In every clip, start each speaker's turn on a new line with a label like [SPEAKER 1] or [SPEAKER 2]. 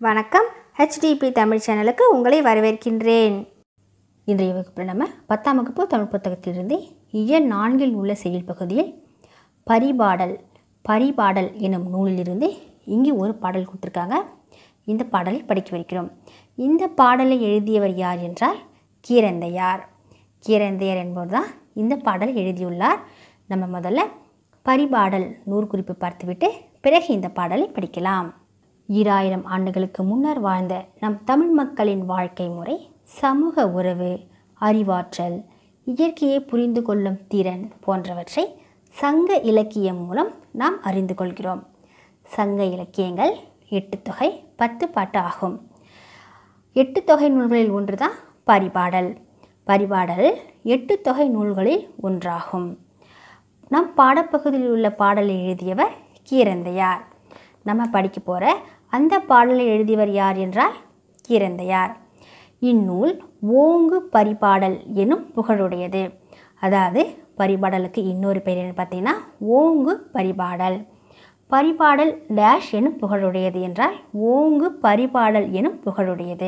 [SPEAKER 1] வணக்கம் ஹெச்டிபி தமிழ் சேனலுக்கு உங்களை வரவேற்கின்றேன் இன்றைய வகுப்பில் நம்ம பத்தாம் வகுப்பு தமிழ் புத்தகத்திலிருந்து இயல் நான்கில் உள்ள செயல் பகுதியில் பரிபாடல் பரிபாடல் எனும் நூலிலிருந்து இங்கு ஒரு பாடல் கொடுத்துருக்காங்க இந்த பாடலை படிக்க வைக்கிறோம் இந்த பாடலை எழுதியவர் யார் என்றால் கீரந்தையார் கீரந்தையார் என்பவர் தான் இந்த பாடலை எழுதியுள்ளார் நம்ம முதல்ல பரிபாடல் நூற்குறிப்பு பார்த்துவிட்டு பிறகு இந்த பாடலை படிக்கலாம் ஈராயிரம் ஆண்டுகளுக்கு முன்னர் வாழ்ந்த நம் தமிழ் மக்களின் வாழ்க்கை முறை சமூக உறவு அறிவாற்றல் இயற்கையை புரிந்து கொள்ளும் திறன் போன்றவற்றை சங்க இலக்கியம் மூலம் நாம் அறிந்து கொள்கிறோம் சங்க இலக்கியங்கள் எட்டு தொகை பத்து பாட்டு ஆகும் எட்டு தொகை நூல்களில் ஒன்று தான் பரிபாடல் பரிபாடல் எட்டு தொகை நூல்களில் ஒன்றாகும் நம் பாடப்பகுதியில் உள்ள பாடலை எழுதியவர் கீரந்தையார் நம்ம படிக்க போகிற அந்த பாடலை எழுதியவர் யார் என்றால் கீரந்தையார் இந்நூல் ஓங்கு பரிபாடல் எனும் புகழுடையது அதாவது பரிபாடலுக்கு இன்னொரு பெயர் என்ன பார்த்தீங்கன்னா ஓங்கு பரிபாடல் பரிபாடல் டேஷ் எனும் புகழுடையது என்றால் ஓங்கு பரிபாடல் எனும் புகழுடையது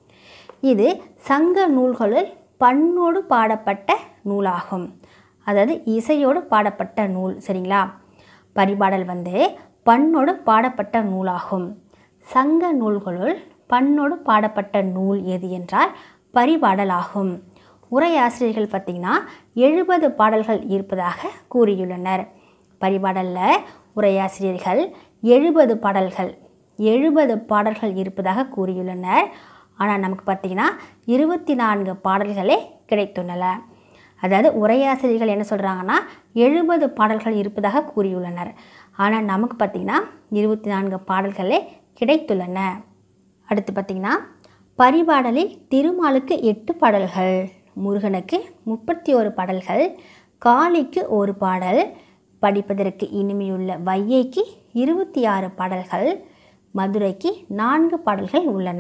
[SPEAKER 1] இது சங்க நூல்களில் பண்ணோடு பாடப்பட்ட நூலாகும் அதாவது இசையோடு பாடப்பட்ட நூல் சரிங்களா பரிபாடல் வந்து பண்ணோடு பாடப்பட்ட நூலாகும் சங்க நூல்களுள் பண்ணோடு பாடப்பட்ட நூல் எது என்றால் பரிபாடல் ஆகும் உரையாசிரியர்கள் பார்த்திங்கன்னா எழுபது பாடல்கள் இருப்பதாக கூறியுள்ளனர் பரிபாடலில் உரையாசிரியர்கள் எழுபது பாடல்கள் எழுபது பாடல்கள் இருப்பதாக கூறியுள்ளனர் ஆனால் நமக்கு பார்த்திங்கன்னா இருபத்தி நான்கு பாடல்களே கிடைத்துள்ளன அதாவது உரையாசிரியர்கள் என்ன சொல்கிறாங்கன்னா எழுபது பாடல்கள் இருப்பதாக கூறியுள்ளனர் ஆனால் நமக்கு பார்த்திங்கன்னா இருபத்தி நான்கு பாடல்களே கிடைத்துள்ளன அடுத்து பார்த்திங்கன்னா பரிபாடலில் திருமாலுக்கு எட்டு பாடல்கள் முருகனுக்கு முப்பத்தி ஒரு பாடல்கள் காளிக்கு ஒரு பாடல் படிப்பதற்கு இனிமையுள்ள வையைக்கு இருபத்தி ஆறு பாடல்கள் மதுரைக்கு நான்கு பாடல்கள் உள்ளன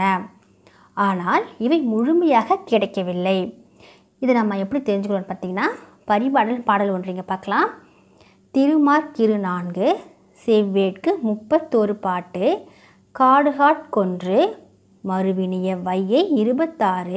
[SPEAKER 1] ஆனால் இவை முழுமையாக கிடைக்கவில்லை இதை நம்ம எப்படி தெரிஞ்சுக்கணும்னு பார்த்திங்கன்னா பரிபாடல் பாடல் ஒன்றிங்க பார்க்கலாம் திருமார்கிரு நான்கு செவ்வேட்கு முப்பத்தோரு பாட்டு காடுகாட் கொன்று மறுவினிய வையை இருபத்தாறு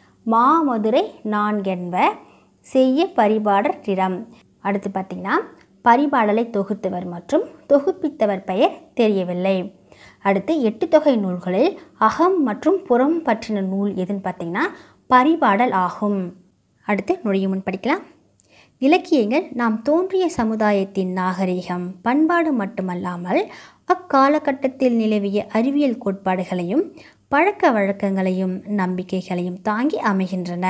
[SPEAKER 1] மாமதுரை நான்கென்ப செய்ய பரிபாடர் திறம் அடுத்து பார்த்திங்கன்னா பரிபாடலை தொகுத்தவர் மற்றும் தொகுப்பித்தவர் பெயர் தெரியவில்லை அடுத்து எட்டு தொகை நூல்களில் அகம் மற்றும் புறம் பற்றின நூல் எதுன்னு பார்த்திங்கன்னா பரிபாடல் ஆகும் அடுத்து நுழையும் முன் படிக்கலாம் இலக்கியங்கள் நாம் தோன்றிய சமுதாயத்தின் நாகரிகம் பண்பாடு மட்டுமல்லாமல் அக்காலகட்டத்தில் நிலவிய அறிவியல் கோட்பாடுகளையும் பழக்க வழக்கங்களையும் நம்பிக்கைகளையும் தாங்கி அமைகின்றன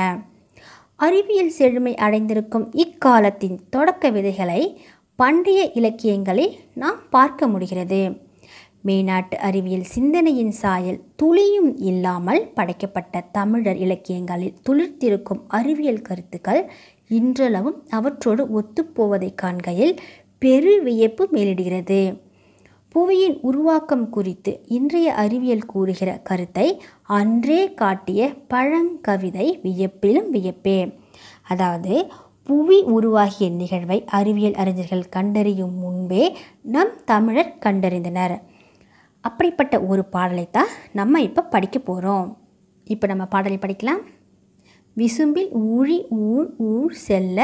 [SPEAKER 1] அறிவியல் செழுமை அடைந்திருக்கும் இக்காலத்தின் தொடக்க விதைகளை பண்டைய இலக்கியங்களில் நாம் பார்க்க முடிகிறது மேநாட்டு அறிவியல் சிந்தனையின் சாயல் துளியும் இல்லாமல் படைக்கப்பட்ட தமிழர் இலக்கியங்களில் துளிர்த்திருக்கும் அறிவியல் கருத்துக்கள் இன்றளவும் அவற்றோடு ஒத்துப்போவதை காண்கையில் பெரு வியப்பு மேலிடுகிறது புவியின் உருவாக்கம் குறித்து இன்றைய அறிவியல் கூறுகிற கருத்தை அன்றே காட்டிய பழங்கவிதை வியப்பிலும் வியப்பே அதாவது புவி உருவாகிய நிகழ்வை அறிவியல் அறிஞர்கள் கண்டறியும் முன்பே நம் தமிழர் கண்டறிந்தனர் அப்படிப்பட்ட ஒரு பாடலை தான் நம்ம இப்போ படிக்க போகிறோம் இப்போ நம்ம பாடலை படிக்கலாம் விசும்பில் ஊழி ஊழ் ஊழ் செல்ல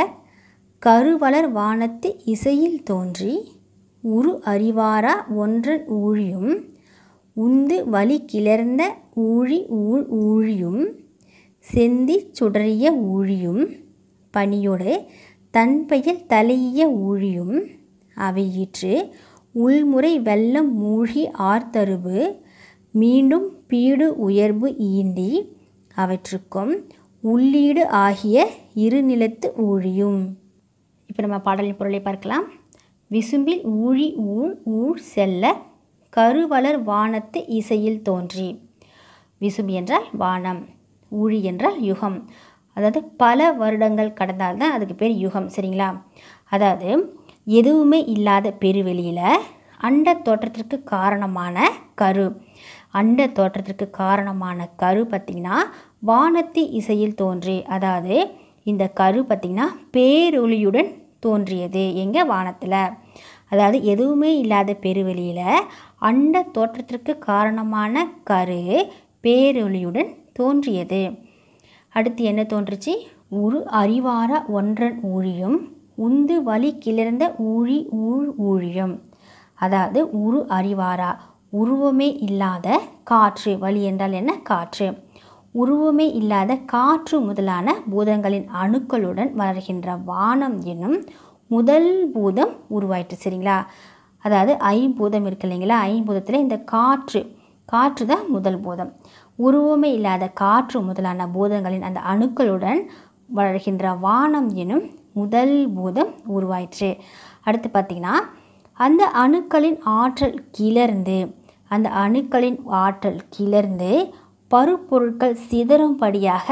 [SPEAKER 1] கருவளர் வானத்து இசையில் தோன்றி உரு அறிவாரா ஒன்றன் ஊழியும் உந்து வலி கிளர்ந்த ஊழி ஊழ் ஊழியும் செந்தி சுடறிய ஊழியும் பனியோடு தன்பெயல் தலையிய ஊழியும் அவையிற்று உள்முறை வெள்ளம் மூழ்கி ஆர்த்தருவு மீண்டும் பீடு உயர்வு ஈண்டி அவற்றுக்கும் உள்ளீடு ஆகிய இருநிலத்து ஊழியும் இப்போ நம்ம பாடலின் பொருளை பார்க்கலாம் விசும்பில் ஊழி ஊழ் ஊழ் செல்ல கருவளர் வானத்து இசையில் தோன்றி விசும்பி என்றால் வானம் ஊழி என்றால் யுகம் அதாவது பல வருடங்கள் கடந்தால்தான் அதுக்கு பேர் யுகம் சரிங்களா அதாவது எதுவுமே இல்லாத பெருவெளியில் அண்ட தோற்றத்திற்கு காரணமான கரு அண்ட தோற்றத்திற்கு காரணமான கரு பார்த்திங்கன்னா வானத்தி இசையில் தோன்றி அதாவது இந்த கரு பார்த்திங்கன்னா பேரொளியுடன் தோன்றியது எங்கள் வானத்தில் அதாவது எதுவுமே இல்லாத பெருவெளியில் அண்ட தோற்றத்திற்கு காரணமான கரு பேரொளியுடன் தோன்றியது அடுத்து என்ன தோன்றுச்சு உரு அறிவார ஒன்றன் ஊழியும் உந்து வழி கிளர்ந்த ஊழி ஊழ் ஊழியம் அதாவது உரு அறிவாரா உருவமே இல்லாத காற்று வழி என்றால் என்ன காற்று உருவமே இல்லாத காற்று முதலான பூதங்களின் அணுக்களுடன் வளர்கின்ற வானம் என்னும் முதல் பூதம் உருவாயிற்று சரிங்களா அதாவது ஐம்பூதம் இருக்கு இல்லைங்களா ஐம்பூதத்தில் இந்த காற்று காற்று தான் முதல் பூதம் உருவமே இல்லாத காற்று முதலான பூதங்களின் அந்த அணுக்களுடன் வளர்கின்ற வானம் எனும் முதல் பூதம் உருவாயிற்று அடுத்து பார்த்திங்கன்னா அந்த அணுக்களின் ஆற்றல் கிளர்ந்து அந்த அணுக்களின் ஆற்றல் கிளர்ந்து பருப்பொருட்கள் சிதறும்படியாக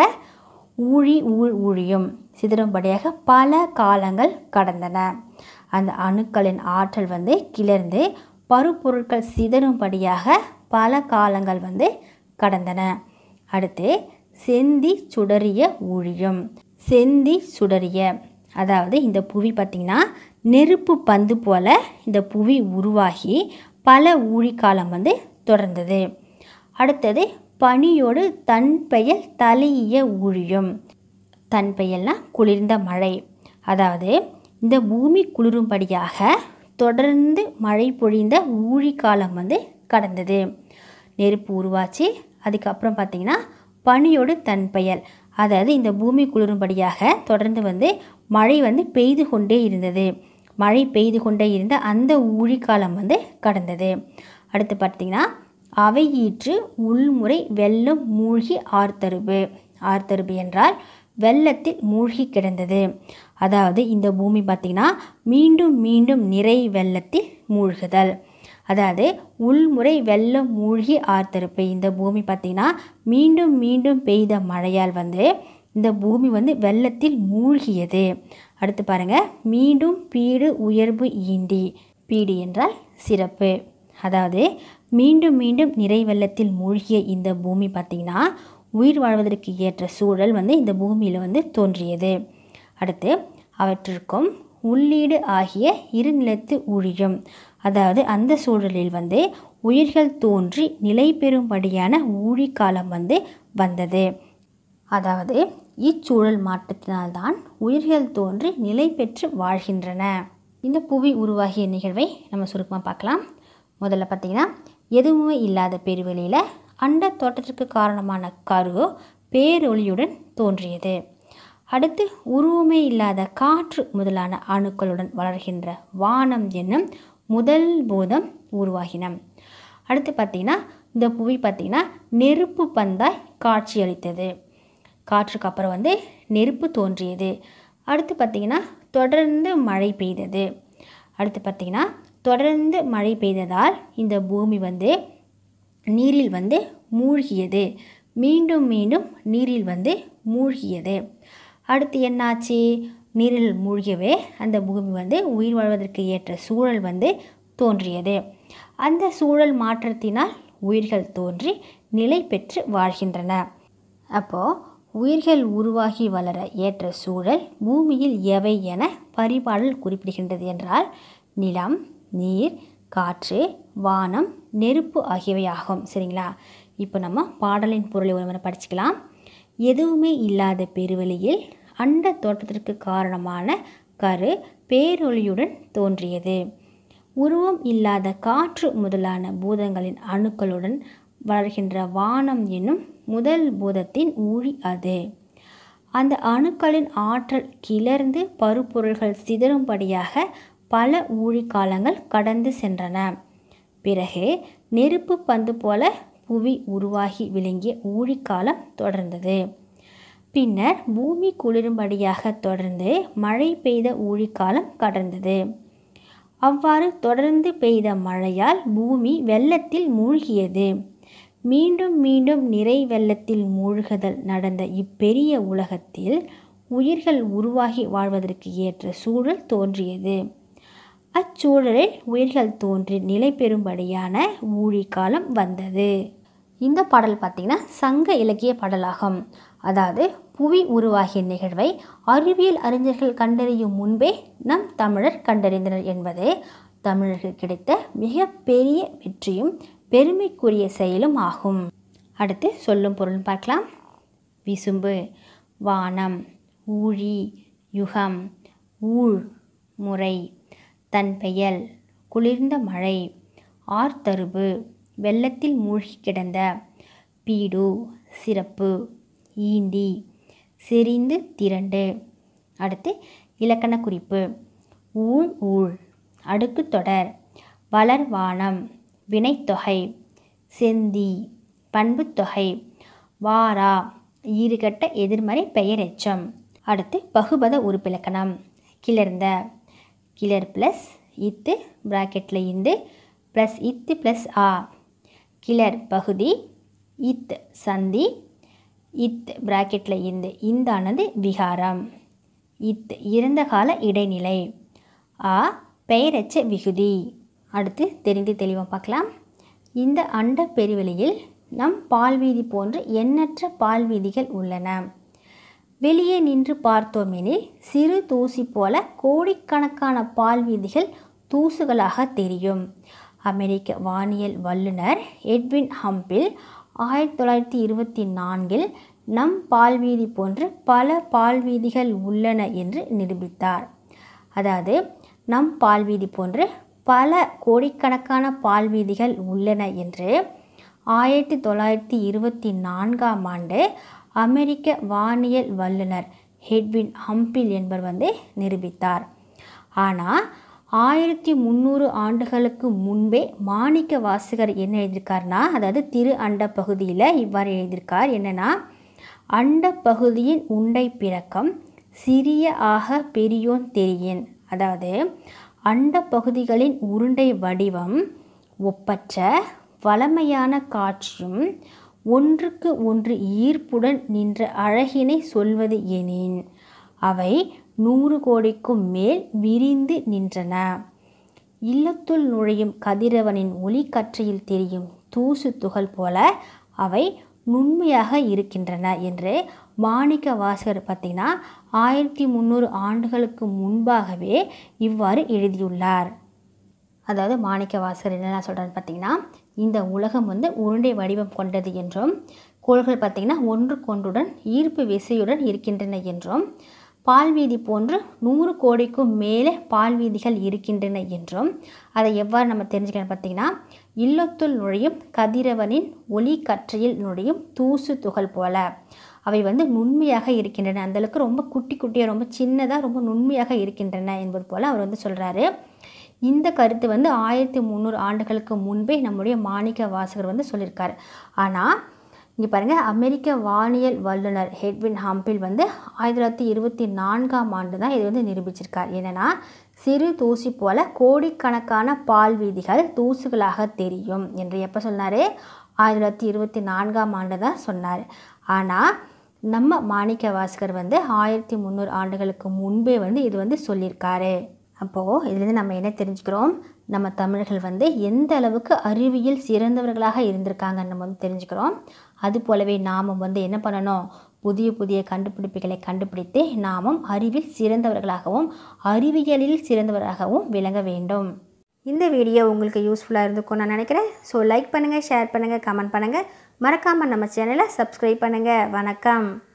[SPEAKER 1] ஊழி ஊழ் ஊழியும் சிதறும்படியாக பல காலங்கள் கடந்தன அந்த அணுக்களின் ஆற்றல் வந்து கிளர்ந்து பருப்பொருட்கள் சிதறும்படியாக பல காலங்கள் வந்து கடந்தன அடுத்து செந்தி சுடரிய ஊழியம் செந்தி சுடரிய அதாவது இந்த புவி பார்த்திங்கன்னா நெருப்பு பந்து போல இந்த புவி உருவாகி பல ஊழிக்காலம் வந்து தொடர்ந்தது அடுத்தது பனியோடு தன் பெயல் தலையிய ஊழியம் தன் பெயல்னா குளிர்ந்த மழை அதாவது இந்த பூமி குளிரும்படியாக தொடர்ந்து மழை பொழிந்த ஊழிக்காலம் வந்து கடந்தது நெருப்பு உருவாச்சு அதுக்கப்புறம் பார்த்திங்கன்னா பனியோடு தன் பெயல் அதாவது இந்த பூமி குளிரும்படியாக தொடர்ந்து வந்து மழை வந்து பெய்து கொண்டே இருந்தது மழை பெய்து கொண்டே இருந்த அந்த ஊழிக்காலம் வந்து கடந்தது அடுத்து பார்த்திங்கன்னா அவையீற்று உள்முறை வெள்ளம் மூழ்கி ஆர்த்தருபு ஆர்த்தருபு என்றால் வெள்ளத்தில் மூழ்கி கிடந்தது அதாவது இந்த பூமி பார்த்திங்கன்னா மீண்டும் மீண்டும் நிறை வெள்ளத்தில் மூழ்குதல் அதாவது உள்முறை வெள்ளம் மூழ்கி ஆர்த்தருப்பு இந்த பூமி பார்த்திங்கன்னா மீண்டும் மீண்டும் பெய்த மழையால் வந்து இந்த பூமி வந்து வெள்ளத்தில் மூழ்கியது அடுத்து பாருங்கள் மீண்டும் பீடு உயர்வு ஈண்டி பீடு என்றால் சிறப்பு அதாவது மீண்டும் மீண்டும் நிறை வெள்ளத்தில் மூழ்கிய இந்த பூமி பார்த்திங்கன்னா உயிர் வாழ்வதற்கு ஏற்ற சூழல் வந்து இந்த பூமியில் வந்து தோன்றியது அடுத்து அவற்றிற்கும் உள்ளீடு ஆகிய இருநிலத்து ஊழியம் அதாவது அந்த சூழலில் வந்து உயிர்கள் தோன்றி நிலை பெறும்படியான ஊழிக்காலம் வந்து வந்தது அதாவது இச்சூழல் மாற்றத்தினால்தான் உயிர்கள் தோன்றி நிலை பெற்று வாழ்கின்றன இந்த புவி உருவாகிய நிகழ்வை நம்ம சுருக்கமாக பார்க்கலாம் முதல்ல பார்த்திங்கன்னா எதுவுமே இல்லாத பெருவெளியில் அண்ட தோட்டத்திற்கு காரணமான கரு பேரொளியுடன் தோன்றியது அடுத்து உருவமே இல்லாத காற்று முதலான அணுக்களுடன் வளர்கின்ற வானம் என்னும் முதல் பூதம் உருவாகின அடுத்து பார்த்திங்கன்னா இந்த புவி பார்த்திங்கன்னா நெருப்பு பந்தாய் காட்சியளித்தது காற்றுக்கு அப்புறம் வந்து நெருப்பு தோன்றியது அடுத்து பார்த்திங்கன்னா தொடர்ந்து மழை பெய்தது அடுத்து பார்த்திங்கன்னா தொடர்ந்து மழை பெய்ததால் இந்த பூமி வந்து நீரில் வந்து மூழ்கியது மீண்டும் மீண்டும் நீரில் வந்து மூழ்கியது அடுத்து என்னாச்சு நீரில் மூழ்கியவே அந்த பூமி வந்து உயிர் வாழ்வதற்கு ஏற்ற சூழல் வந்து தோன்றியது அந்த சூழல் மாற்றத்தினால் உயிர்கள் தோன்றி நிலை பெற்று வாழ்கின்றன அப்போது உயிர்கள் உருவாகி வளர ஏற்ற சூழல் பூமியில் எவை என பரிபாடல் குறிப்பிடுகின்றது என்றால் நிலம் நீர் காற்று வானம் நெருப்பு ஆகியவை ஆகும் சரிங்களா இப்போ நம்ம பாடலின் பொருளை ஒரு படிச்சுக்கலாம் எதுவுமே இல்லாத பெருவெளியில் அண்ட தோட்டத்திற்கு காரணமான கரு பேரொளியுடன் தோன்றியது உருவம் இல்லாத காற்று முதலான பூதங்களின் அணுக்களுடன் வளர்கின்ற வானம் என்னும் முதல் பூதத்தின் ஊழி அது அந்த அணுக்களின் ஆற்றல் கிளர்ந்து பருப்பொருள்கள் சிதறும்படியாக பல ஊழிக்காலங்கள் கடந்து சென்றன பிறகு நெருப்பு பந்து போல புவி உருவாகி விளங்கிய ஊழிக்காலம் தொடர்ந்தது பின்னர் பூமி குளிரும்படியாக தொடர்ந்து மழை பெய்த ஊழிக்காலம் கடந்தது அவ்வாறு தொடர்ந்து பெய்த மழையால் பூமி வெள்ளத்தில் மூழ்கியது மீண்டும் மீண்டும் நிறை வெள்ளத்தில் மூழ்குதல் நடந்த இப்பெரிய உலகத்தில் உயிர்கள் உருவாகி வாழ்வதற்கு ஏற்ற சூழல் தோன்றியது அச்சூழலில் உயிர்கள் தோன்றி நிலை பெறும்படியான ஊழிக்காலம் வந்தது இந்த பாடல் பார்த்திங்கன்னா சங்க இலக்கிய பாடலாகும் அதாவது புவி உருவாகிய நிகழ்வை அறிவியல் அறிஞர்கள் கண்டறியும் முன்பே நம் தமிழர் கண்டறிந்தனர் என்பது தமிழர்களுக்கு கிடைத்த மிகப்பெரிய வெற்றியும் பெருமைக்குரிய செயலும் ஆகும் அடுத்து சொல்லும் பொருள் பார்க்கலாம் விசும்பு வானம் ஊழி யுகம் ஊழ் முறை தன் பெயல் குளிர்ந்த மழை ஆர்த்தருவு வெள்ளத்தில் மூழ்கி கிடந்த பீடு சிறப்பு ஈண்டி செறிந்து திரண்டு அடுத்து இலக்கண குறிப்பு ஊழ் ஊழ் அடுக்கு தொடர் வளர்வானம் வினைத்தொகை செந்தி பண்புத்தொகை வாரா ஈறுகட்ட எதிர்மறை பெயரெச்சம் அடுத்து பகுபத உறுப்பிலக்கணம் கிளர்ந்த கிளர் ப்ளஸ் இத்து ப்ராக்கெட்டில் இந்து ப்ளஸ் இத்து ப்ளஸ் ஆ கிளர் பகுதி இத் சந்தி இத் ப்ராக்கெட்டில் இந்து இந்தானது விகாரம் இத் இறந்த கால இடைநிலை ஆ பெயரச்ச விகுதி அடுத்து தெரிந்து தெளிவாக பார்க்கலாம் இந்த அண்ட பெருவெளியில் நம் பால்வீதி போன்று எண்ணற்ற பால்வீதிகள் உள்ளன வெளியே நின்று பார்த்தோமெனில் சிறு தூசி போல கோடிக்கணக்கான பால்வீதிகள் தூசுகளாக தெரியும் அமெரிக்க வானியல் வல்லுனர் எட்வின் ஹம்பில் ஆயிரத்தி தொள்ளாயிரத்தி இருபத்தி நான்கில் நம் பால்வீதி போன்று பல பால்வீதிகள் உள்ளன என்று நிரூபித்தார் அதாவது நம் பால்வீதி போன்று பல கோடிக்கணக்கான பால்வீதிகள் உள்ளன என்று ஆயிரத்தி தொள்ளாயிரத்தி இருபத்தி நான்காம் ஆண்டு அமெரிக்க வானியல் வல்லுனர் ஹெட்வின் ஹம்பில் என்பவர் வந்து நிரூபித்தார் ஆனால் ஆயிரத்தி முந்நூறு ஆண்டுகளுக்கு முன்பே மாணிக்க வாசகர் என்ன எழுதியிருக்காருனா அதாவது திரு அண்ட பகுதியில் இவ்வாறு எழுதியிருக்கார் என்னென்னா அண்ட பகுதியின் உண்டை பிறக்கம் சிறிய ஆக பெரியோன் தெரியேன் அதாவது அண்ட பகுதிகளின் உருண்டை வடிவம் ஒப்பற்ற வளமையான காட்சியும் ஒன்றுக்கு ஒன்று ஈர்ப்புடன் நின்ற அழகினை சொல்வது எனின் அவை நூறு கோடிக்கும் மேல் விரிந்து நின்றன இல்லத்துள் நுழையும் கதிரவனின் ஒளிக்கற்றையில் தெரியும் தூசு துகள் போல அவை நுண்மையாக இருக்கின்றன என்று மாணிக்க வாசகர் பார்த்திங்கன்னா ஆயிரத்தி முந்நூறு ஆண்டுகளுக்கு முன்பாகவே இவ்வாறு எழுதியுள்ளார் அதாவது மாணிக்க வாசகர் என்ன சொல்கிறான்னு பார்த்தீங்கன்னா இந்த உலகம் வந்து உருண்டை வடிவம் கொண்டது என்றும் கோள்கள் பார்த்திங்கன்னா ஒன்றுக்கொன்றுடன் ஈர்ப்பு விசையுடன் இருக்கின்றன என்றும் பால்வீதி போன்று நூறு கோடிக்கும் மேலே பால்வீதிகள் இருக்கின்றன என்றும் அதை எவ்வாறு நம்ம தெரிஞ்சுக்கணும் பார்த்திங்கன்னா இல்லத்துள் நுழையும் கதிரவனின் ஒளி கற்றையில் நுழையும் தூசு துகள் போல அவை வந்து நுண்மையாக இருக்கின்றன அந்தளவுக்கு ரொம்ப குட்டி குட்டியாக ரொம்ப சின்னதாக ரொம்ப நுண்மையாக இருக்கின்றன என்பது போல் அவர் வந்து சொல்கிறாரு இந்த கருத்து வந்து ஆயிரத்தி முந்நூறு ஆண்டுகளுக்கு முன்பே நம்முடைய மாணிக்க வாசகர் வந்து சொல்லியிருக்காரு ஆனால் இங்கே பாருங்கள் அமெரிக்க வானியல் வல்லுனர் ஹெட்வின் ஹம்பில் வந்து ஆயிரத்தி தொள்ளாயிரத்தி இருபத்தி நான்காம் ஆண்டு தான் இது வந்து நிரூபிச்சிருக்கார் என்னென்னா சிறு தூசி போல கோடிக்கணக்கான பால் வீதிகள் தூசுகளாக தெரியும் என்று எப்போ சொன்னார் ஆயிரத்தி தொள்ளாயிரத்தி இருபத்தி நான்காம் ஆண்டு தான் சொன்னார் ஆனால் நம்ம மாணிக்க வாசகர் வந்து ஆயிரத்தி முந்நூறு ஆண்டுகளுக்கு முன்பே வந்து இது வந்து சொல்லியிருக்காரு அப்போது இதுலேருந்து நம்ம என்ன தெரிஞ்சுக்கிறோம் நம்ம தமிழர்கள் வந்து எந்த அளவுக்கு அறிவியல் சிறந்தவர்களாக இருந்திருக்காங்கன்னு நம்ம வந்து தெரிஞ்சுக்கிறோம் அது போலவே நாமும் வந்து என்ன பண்ணணும் புதிய புதிய கண்டுபிடிப்புகளை கண்டுபிடித்து நாமும் அறிவில் சிறந்தவர்களாகவும் அறிவியலில் சிறந்தவராகவும் விளங்க வேண்டும் இந்த வீடியோ உங்களுக்கு யூஸ்ஃபுல்லாக இருந்திருக்கும் நான் நினைக்கிறேன் ஸோ லைக் பண்ணுங்கள் ஷேர் பண்ணுங்கள் கமெண்ட் பண்ணுங்கள் மறக்காமல் நம்ம சேனலை சப்ஸ்கிரைப் பண்ணுங்கள் வணக்கம்